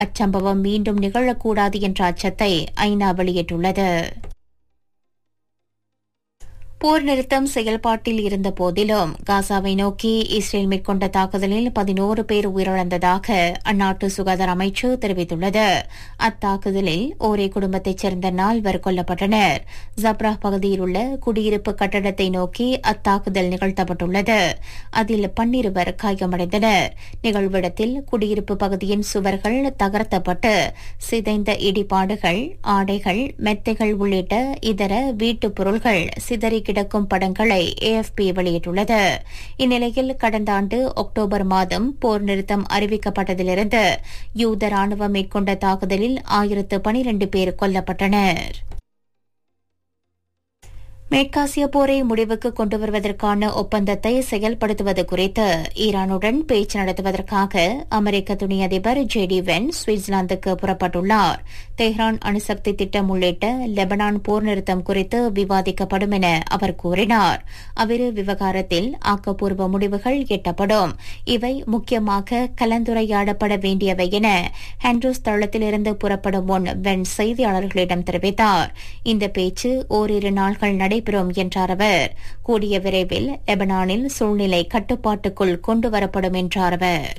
அச்சம்பவம் மீண்டும் நிகழக்கூடாது என்ற அச்சத்தை ஐநா வெளியிட்டுள்ளது போர் நிறுத்தம் செயல்பாட்டில் இருந்த போதிலும் காசாவை நோக்கி இஸ்ரேல் மேற்கொண்ட தாக்குதலில் பதினோரு பேர் உயிரிழந்ததாக அந்நாட்டு சுகாதார அமைச்சு தெரிவித்துள்ளது அத்தாக்குதலில் ஒரே குடும்பத்தைச் சேர்ந்த நால்வர் கொல்லப்பட்டனர் ஜப்ரா பகுதியில் உள்ள குடியிருப்பு கட்டடத்தை நோக்கி அத்தாக்குதல் நிகழ்த்தப்பட்டுள்ளது அதில் பன்னிருவர் காயமடைந்தனர் நிகழ்விடத்தில் குடியிருப்பு பகுதியின் சுவர்கள் தகர்த்தப்பட்டு சிதைந்த இடிபாடுகள் ஆடைகள் மெத்தைகள் உள்ளிட்ட இதர வீட்டுப் பொருள்கள் சிதறி கிடக்கும் படங்களை ஏஎஃப்பி வெளியிட்டுள்ளது இந்நிலையில் கடந்த ஆண்டு அக்டோபர் மாதம் போர் நிறுத்தம் அறிவிக்கப்பட்டதிலிருந்து யூத ராணுவம் மேற்கொண்ட தாக்குதலில் ஆயிரத்து பனிரண்டு பேர் கொல்லப்பட்டனர் மேற்காசிய போரை முடிவுக்கு கொண்டு வருவதற்கான ஒப்பந்தத்தை செயல்படுத்துவது குறித்து ஈரானுடன் பேச்சு நடத்துவதற்காக அமெரிக்க துணை அதிபர் ஜே டி வென் சுவிட்சர்லாந்துக்கு புறப்பட்டுள்ளார் தெஹ்ரான் அணுசக்தி திட்டம் உள்ளிட்ட லெபனான் போர் நிறுத்தம் குறித்து விவாதிக்கப்படும் என அவர் கூறினார் அவ்விரு விவகாரத்தில் ஆக்கப்பூர்வ முடிவுகள் எட்டப்படும் இவை முக்கியமாக கலந்துரையாடப்பட வேண்டியவை என ஹாண்ட்ரூஸ் தளத்திலிருந்து புறப்படும் முன் வென் செய்தியாளர்களிடம் தெரிவித்தார் இந்த பேச்சு ஓரிரு நாட்கள் நடை நடைபெறும் என்றார் அவர் கூடிய விரைவில் லெபனானில் சூழ்நிலை கட்டுப்பாட்டுக்குள் கொண்டுவரப்படும் என்றார் அவர்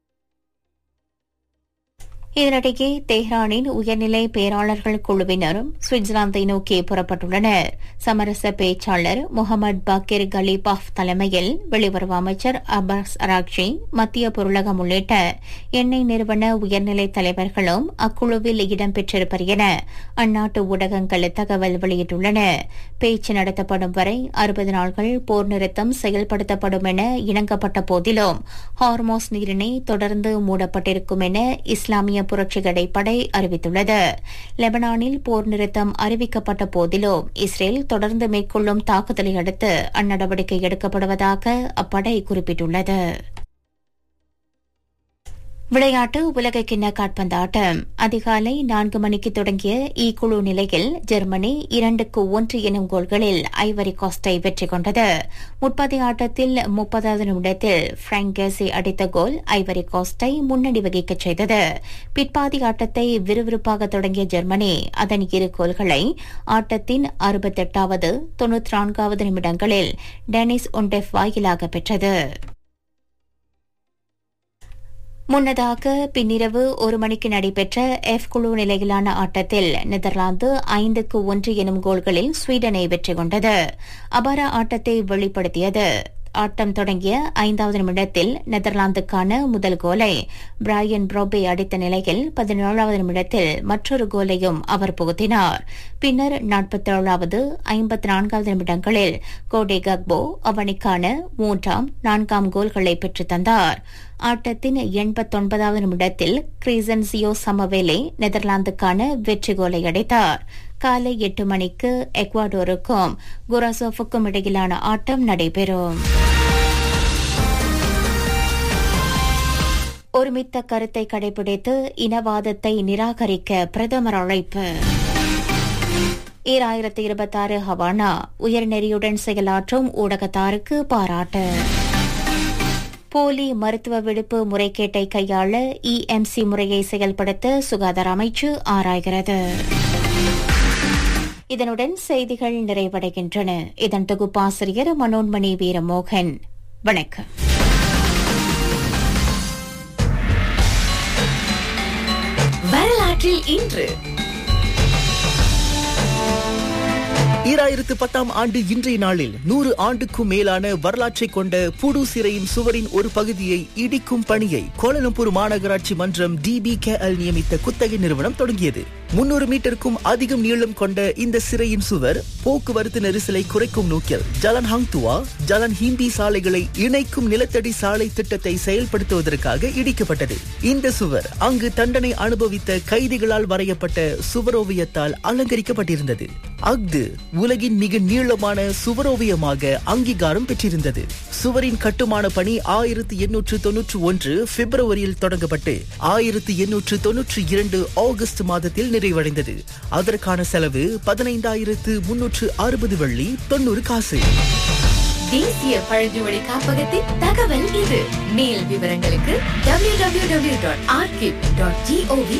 இதனிடையே தெஹ்ரானின் உயர்நிலை பேராளர்கள் குழுவினரும் சுவிட்சர்லாந்தை நோக்கி புறப்பட்டுள்ளனர் சமரச பேச்சாளர் முகமது பாக்கிர் கலிபாஃப் தலைமையில் வெளியுறவு அமைச்சர் அப்பாஸ் அராக்ஷி மத்திய பொருளகம் உள்ளிட்ட எண்ணெய் நிறுவன உயர்நிலை தலைவர்களும் அக்குழுவில் இடம்பெற்றிருப்பர் என அந்நாட்டு ஊடகங்கள் தகவல் வெளியிட்டுள்ளன பேச்சு நடத்தப்படும் வரை அறுபது நாட்கள் போர் நிறுத்தம் செயல்படுத்தப்படும் என இணங்கப்பட்ட போதிலும் ஹார்மோஸ் நீரிணை தொடர்ந்து மூடப்பட்டிருக்கும் என இஸ்லாமிய புரட்சிகடை படை அறிவித்துள்ளது லெபனானில் போர் நிறுத்தம் அறிவிக்கப்பட்ட போதிலும் இஸ்ரேல் தொடர்ந்து மேற்கொள்ளும் தாக்குதலை அடுத்து அந்நடவடிக்கை எடுக்கப்படுவதாக அப்படை குறிப்பிட்டுள்ளது விளையாட்டு உலகக்கிண்ண காட்பந்தாட்டம் அதிகாலை நான்கு மணிக்கு தொடங்கிய இ குழு நிலையில் ஜெர்மனி இரண்டுக்கு ஒன்று எனும் கோல்களில் ஐவரி கோஸ்டை வெற்றி கொண்டது முப்பது ஆட்டத்தில் முப்பதாவது நிமிடத்தில் பிராங்கேசி அடித்த கோல் ஐவரி கோஸ்டை முன்னணி வகிக்கச் செய்தது பிற்பாதி ஆட்டத்தை விறுவிறுப்பாக தொடங்கிய ஜெர்மனி அதன் இரு கோல்களை ஆட்டத்தின் அறுபத்தெட்டாவது தொன்னூற்றி நான்காவது நிமிடங்களில் டெனிஸ் ஒண்டெஃப் வாயிலாக பெற்றது முன்னதாக பின்னிரவு ஒரு மணிக்கு நடைபெற்ற எஃப் குழு நிலையிலான ஆட்டத்தில் நெதர்லாந்து ஐந்துக்கு ஒன்று எனும் கோல்களில் ஸ்வீடனை வெற்றி கொண்டது அபார ஆட்டத்தை வெளிப்படுத்தியது ஆட்டம் தொடங்கிய ஐந்தாவது நிமிடத்தில் நெதர்லாந்துக்கான முதல் கோலை பிராயன் ப்ரோபே அடித்த நிலையில் பதினேழாவது நிமிடத்தில் மற்றொரு கோலையும் அவர் புகுத்தினார் பின்னர் நாற்பத்தேழாவது ஐம்பத்தி நான்காவது நிமிடங்களில் கோடே கக்போ அவனிக்கான மூன்றாம் நான்காம் கோல்களை பெற்றுத் தந்தார் ஆட்டத்தின் எண்பத்தொன்பதாவது நிமிடத்தில் கிரீசன்சியோ சமவேலே நெதர்லாந்துக்கான வெற்றி கோலை அடைத்தார் காலை எட்டு மணிக்கு எக்வாடோருக்கும் குராசோஃபுக்கும் இடையிலான ஆட்டம் நடைபெறும் ஒருமித்த கருத்தை கடைபிடித்து இனவாதத்தை நிராகரிக்க பிரதமர் அழைப்பு ஈராயிரத்தி இருபத்தாறு ஹவானா உயர்நெறியுடன் செயலாற்றும் ஊடகத்தாருக்கு பாராட்டு போலி மருத்துவ விடுப்பு முறைகேட்டை கையாள இஎம்சி முறையை செயல்படுத்த சுகாதார அமைச்சு ஆராய்கிறது இதனுடன் செய்திகள் நிறைவடைகின்றன இதன் தொகுப்பாசிரியர் மனோன்மணி வீரமோகன் வணக்கம் வரலாற்றில் இன்று ஈராயிரத்து பத்தாம் ஆண்டு இன்றைய நாளில் நூறு ஆண்டுக்கும் மேலான வரலாற்றை கொண்ட புடு சிறையின் சுவரின் ஒரு பகுதியை இடிக்கும் பணியை கோலலம்பூர் மாநகராட்சி மன்றம் டிபிகேஎல் நியமித்த குத்தகை நிறுவனம் தொடங்கியது முன்னூறு மீட்டருக்கும் அதிகம் நீளம் கொண்ட இந்த சிறையின் சுவர் போக்குவரத்து நெரிசலை குறைக்கும் நோக்கில் ஜலன் ஹங்துவா ஜலன் ஹிம்பி சாலைகளை இணைக்கும் நிலத்தடி சாலை திட்டத்தை செயல்படுத்துவதற்காக இடிக்கப்பட்டது இந்த சுவர் அங்கு தண்டனை அனுபவித்த கைதிகளால் வரையப்பட்ட சுவரோவியத்தால் அலங்கரிக்கப்பட்டிருந்தது அஃது உலகின் மிக நீளமான சுவரோவியமாக அங்கீகாரம் பெற்றிருந்தது சுவரின் கட்டுமான பணி ஆயிரத்தி எண்ணூற்று தொன்னூற்று ஒன்று பிப்ரவரியில் தொடங்கப்பட்டு ஆயிரத்தி எண்ணூற்று தொன்னூற்றி இரண்டு ஆகஸ்ட் மாதத்தில் நிறைவடைந்தது அதற்கான செலவு பதினைந்தாயிரத்து முன்னூற்று அறுபது வெள்ளி தொன்னூறு காசு தேசிய பழங்குடி காப்பகத்தின் தகவல் இது மேல் விவரங்களுக்கு www.archive.gov